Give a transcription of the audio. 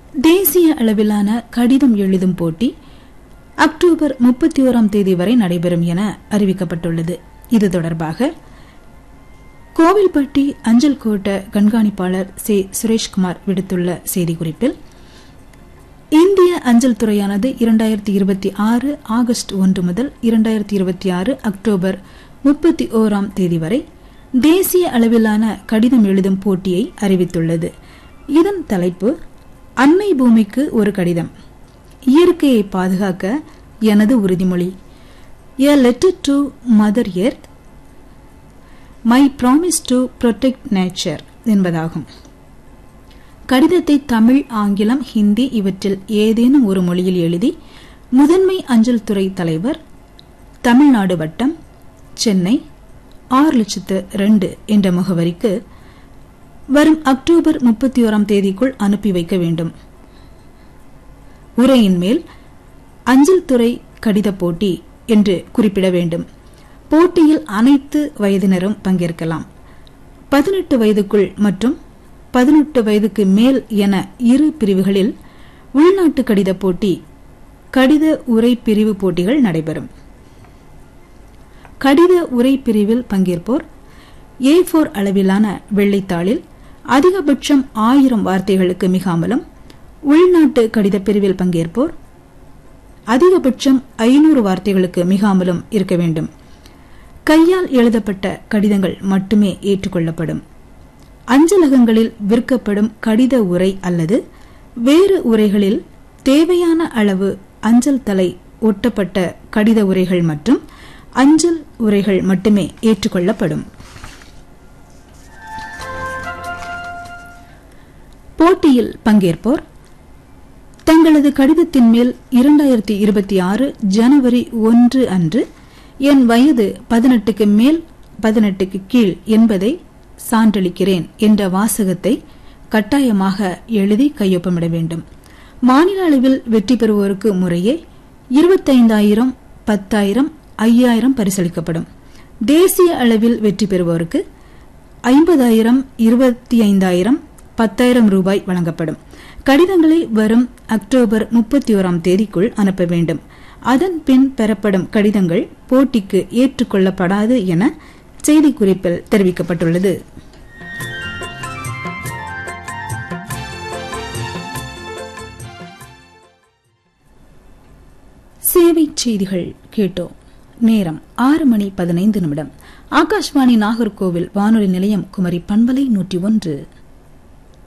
தேசிய அளவிலான கடிதம் எழுதும் போட்டி அக்டோபர் முப்பத்தி ஓராம் தேதி வரை நடைபெறும் என அறிவிக்கப்பட்டுள்ளது இது தொடர்பாக கோவில்பட்டி அஞ்சல் கோட்ட கண்காணிப்பாளர் சி சுரேஷ்குமார் விடுத்துள்ள செய்திக்குறிப்பில் இந்திய அஞ்சல் துறையானது இரண்டாயிரத்தி இருபத்தி ஆறு ஆகஸ்ட் ஒன்று முதல் இரண்டாயிரத்தி இருபத்தி ஆறு அக்டோபர் முப்பத்தி ஓராம் தேதி வரை தேசிய அளவிலான கடிதம் எழுதும் போட்டியை அறிவித்துள்ளது இதன் தலைப்பு அன்னை பூமிக்கு ஒரு கடிதம் இயற்கையை பாதுகாக்க எனது உறுதிமொழி a letter to mother earth my promise to protect nature என்பதாகும் கடிதத்தை தமிழ் ஆங்கிலம் ஹிந்தி இவற்றில் ஏதேனும் ஒரு மொழியில் எழுதி முதன்மை அஞ்சல் துறை தலைவர் தமிழ்நாடு வட்டம் சென்னை ஆறு லட்சத்து ரெண்டு என்ற முகவரிக்கு வரும் அக்டோபர் முப்பத்தி ஓராம் தேதிக்குள் அனுப்பி வைக்க வேண்டும் உரையின் மேல் அஞ்சல் துறை கடித போட்டி என்று குறிப்பிட வேண்டும் போட்டியில் அனைத்து வயதினரும் பங்கேற்கலாம் பதினெட்டு வயதுக்குள் மற்றும் பதினெட்டு வயதுக்கு மேல் என இரு பிரிவுகளில் உள்நாட்டு கடித போட்டி கடித உரை பிரிவு போட்டிகள் நடைபெறும் கடித உரை பிரிவில் பங்கேற்போர் ஏ போர் அளவிலான வெள்ளைத்தாளில் அதிகபட்சம் ஆயிரம் வார்த்தைகளுக்கு மிகாமலும் உள்நாட்டு கடித பிரிவில் பங்கேற்போர் அதிகபட்சம் ஐநூறு வார்த்தைகளுக்கு மிகாமலும் இருக்க வேண்டும் கையால் எழுதப்பட்ட கடிதங்கள் மட்டுமே ஏற்றுக்கொள்ளப்படும் அஞ்சலகங்களில் விற்கப்படும் கடித உரை அல்லது வேறு உரைகளில் தேவையான அளவு அஞ்சல் தலை ஒட்டப்பட்ட கடித உரைகள் மற்றும் அஞ்சல் உரைகள் மட்டுமே ஏற்றுக்கொள்ளப்படும் போட்டியில் பங்கேற்போர் தங்களது கடிதத்தின் மேல் இரண்டாயிரத்தி இருபத்தி ஆறு ஜனவரி ஒன்று அன்று என் வயது பதினெட்டுக்கு மேல் பதினெட்டுக்கு கீழ் என்பதை சான்றளிக்கிறேன் என்ற வாசகத்தை கட்டாயமாக எழுதி கையொப்பமிட வேண்டும் மாநில அளவில் வெற்றி பெறுவோருக்கு முறையே இருபத்தைந்தாயிரம் பத்தாயிரம் ஐயாயிரம் பரிசளிக்கப்படும் தேசிய அளவில் வெற்றி பெறுவோருக்கு ஐம்பதாயிரம் இருபத்தி ஐந்தாயிரம் பத்தாயிரம் ரூபாய் வழங்கப்படும் கடிதங்களை வரும் அக்டோபர் முப்பத்தி ஓராம் தேதிக்குள் அனுப்ப வேண்டும் அதன் பின் பெறப்படும் கடிதங்கள் போட்டிக்கு ஏற்றுக்கொள்ளப்படாது என செய்திக்குறிப்பில் தெரிவிக்கப்பட்டுள்ளது சேவை செய்திகள் கேட்டோம் நேரம் ஆறு மணி பதினைந்து நிமிடம் ஆகாஷ்வாணி நாகர்கோவில் வானொலி நிலையம் குமரி பண்பலை நூற்றி ஒன்று